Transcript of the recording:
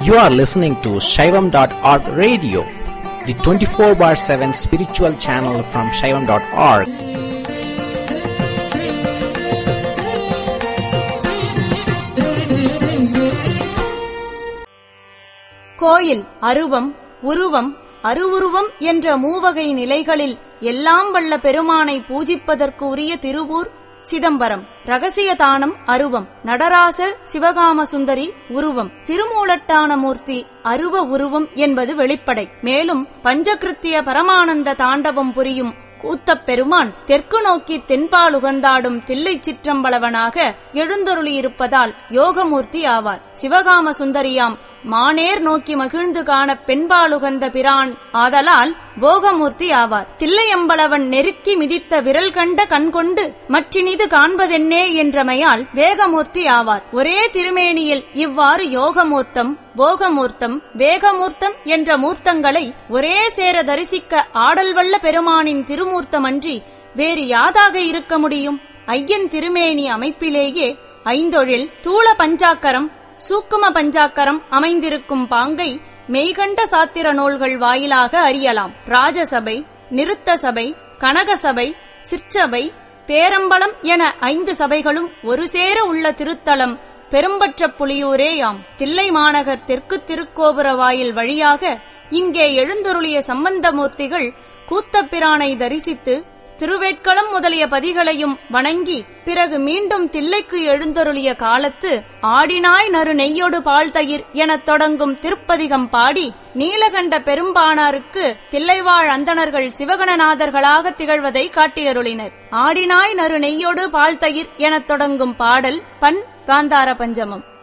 You are listening to Shaivam.org radio, the 24 bar 7 spiritual channel from Shaivam.org. கோயில் அருவம் உருவம் அருவுருவம் என்ற மூவகை நிலைகளில் எல்லாம் வல்ல பெருமானை பூஜிப்பதற்கு உரிய திருவூர் சிதம்பரம் ரகசிய தானம் அருவம் நடராசர் சிவகாம சுந்தரி உருவம் திருமூலட்டானமூர்த்தி அருவ உருவம் என்பது வெளிப்படை மேலும் பஞ்சகிருத்திய பரமானந்த தாண்டவம் புரியும் கூத்தப் பெருமான் தெற்கு நோக்கி தென்பாலுகந்தாடும் தில்லைச் சிற்றம்பலவனாக எழுந்தருளியிருப்பதால் யோகமூர்த்தி ஆவார் சிவகாம சுந்தரியாம் மானேர் நோக்கி மகிழ்ந்து காண பெண்பாலுகந்த பிரான் ஆதலால் போகமூர்த்தி ஆவார் தில்லையம்பலவன் நெருக்கி மிதித்த விரல் கண்ட கண்கொண்டு மற்றினிது காண்பதென்னே என்றமையால் வேகமூர்த்தி ஆவார் ஒரே திருமேனியில் இவ்வாறு யோகமூர்த்தம் போகமூர்த்தம் வேகமூர்த்தம் என்ற மூர்த்தங்களை ஒரே சேர தரிசிக்க ஆடல் வல்ல பெருமானின் திருமூர்த்தமன்றி வேறு யாதாக இருக்க முடியும் ஐயன் திருமேனி அமைப்பிலேயே ஐந்தொழில் தூள பஞ்சாக்கரம் சூக்கும பஞ்சாக்கரம் அமைந்திருக்கும் பாங்கை மெய்கண்ட சாத்திர நூல்கள் வாயிலாக அறியலாம் ராஜசபை நிருத்த சபை கனகசபை சிற்சபை பேரம்பலம் என ஐந்து சபைகளும் ஒரு சேர உள்ள திருத்தலம் பெரும்பற்ற புலியூரேயாம் தில்லை மாநகர் தெற்கு திருக்கோபுர வாயில் வழியாக இங்கே எழுந்தருளிய சம்பந்தமூர்த்திகள் கூத்தப்பிரானை தரிசித்து திருவேட்களம் முதலிய பதிகளையும் வணங்கி பிறகு மீண்டும் தில்லைக்கு எழுந்தருளிய காலத்து ஆடினாய் நறு நெய்யொடு பால் தயிர் எனத் தொடங்கும் திருப்பதிகம் பாடி நீலகண்ட பெரும்பானாருக்கு தில்லைவாழ் அந்தணர்கள் சிவகணநாதர்களாக திகழ்வதை காட்டியருளினர் ஆடினாய் நறு நெய்யொடு பால் தயிர் எனத் தொடங்கும் பாடல் பண் காந்தார பஞ்சமம்